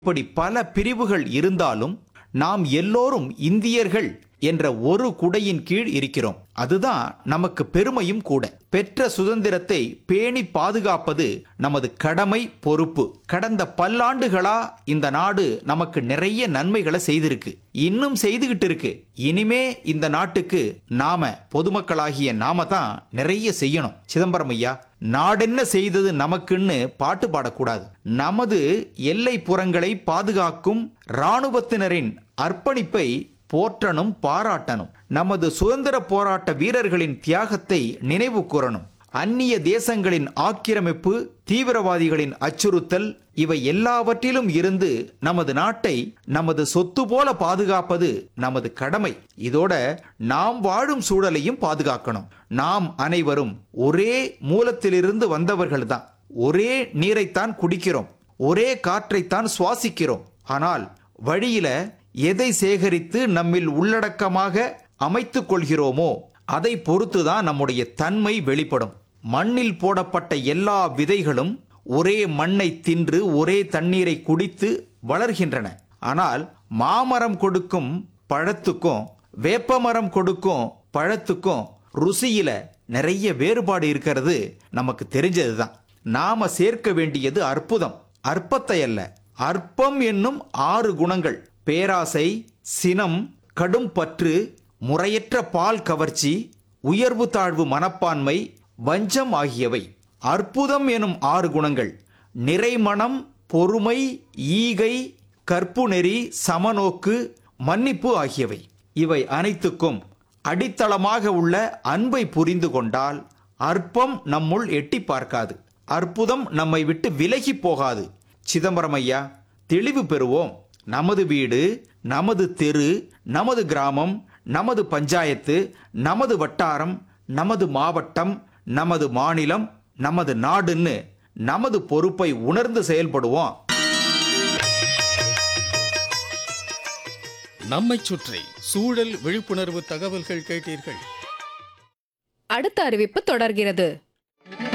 இப்படி பல பிரிவுகள் இருந்தாலும் நாம் எல்லோரும் இந்தியர்கள் என்ற ஒரு குடையின் கீழ் இருக்கிறோம் அதுதான் நமக்கு பெருமையும் கூட பெற்ற சுதந்திரத்தை பேணி பாதுகாப்பது நமது கடமை பொறுப்பு கடந்த பல்லாண்டுகளா இந்த நாடு நமக்கு நிறைய நன்மைகளை செய்திருக்கு இன்னும் செய்துகிட்டு இருக்கு இனிமே இந்த நாட்டுக்கு நாம பொதுமக்களாகிய நாம தான் நிறைய செய்யணும் சிதம்பரம் ஐயா நாடென்ன செய்தது நமக்குன்னு பாட்டு பாடக்கூடாது நமது எல்லை புறங்களை பாதுகாக்கும் இராணுவத்தினரின் அர்ப்பணிப்பை போற்றணும் பாராட்டணும் நமது சுதந்திர போராட்ட வீரர்களின் தியாகத்தை நினைவு கூறணும் அந்நிய தேசங்களின் ஆக்கிரமிப்பு தீவிரவாதிகளின் அச்சுறுத்தல் இவை எல்லாவற்றிலும் இருந்து நமது நாட்டை நமது சொத்து போல பாதுகாப்பது நமது கடமை இதோட நாம் வாழும் சூழலையும் பாதுகாக்கணும் நாம் அனைவரும் ஒரே மூலத்திலிருந்து வந்தவர்கள்தான் ஒரே நீரைத்தான் குடிக்கிறோம் ஒரே காற்றைத்தான் சுவாசிக்கிறோம் ஆனால் வழியில எதை சேகரித்து நம்மில் உள்ளடக்கமாக அமைத்துக் கொள்கிறோமோ அதை பொறுத்துதான் நம்முடைய தன்மை வெளிப்படும் மண்ணில் போடப்பட்ட எல்லா விதைகளும் ஒரே மண்ணை தின்று ஒரே தண்ணீரை குடித்து வளர்கின்றன ஆனால் மாமரம் கொடுக்கும் பழத்துக்கும் வேப்பமரம் கொடுக்கும் பழத்துக்கும் ருசியில நிறைய வேறுபாடு இருக்கிறது நமக்கு தெரிஞ்சதுதான் நாம சேர்க்க வேண்டியது அற்புதம் அற்பத்தை அல்ல அற்பம் என்னும் ஆறு குணங்கள் பேராசை சினம் கடும் பற்று முறையற்ற பால் கவர்ச்சி உயர்வு தாழ்வு மனப்பான்மை வஞ்சம் ஆகியவை அற்புதம் எனும் ஆறு குணங்கள் நிறைமணம் பொறுமை ஈகை கற்புநெறி சமநோக்கு மன்னிப்பு ஆகியவை இவை அனைத்துக்கும் அடித்தளமாக உள்ள அன்பை புரிந்து கொண்டால் அற்பம் நம்முள் எட்டி பார்க்காது அற்புதம் நம்மை விட்டு விலகி போகாது சிதம்பரம் ஐயா தெளிவு பெறுவோம் நமது வீடு நமது தெரு நமது கிராமம் நமது பஞ்சாயத்து நமது வட்டாரம் நமது மாவட்டம் நமது மாநிலம் நமது நாடுன்னு நமது பொறுப்பை உணர்ந்து செயல்படுவோம் நம்மைச் சுற்றி சூழல் விழிப்புணர்வு தகவல்கள் கேட்டீர்கள் அடுத்த அறிவிப்பு தொடர்கிறது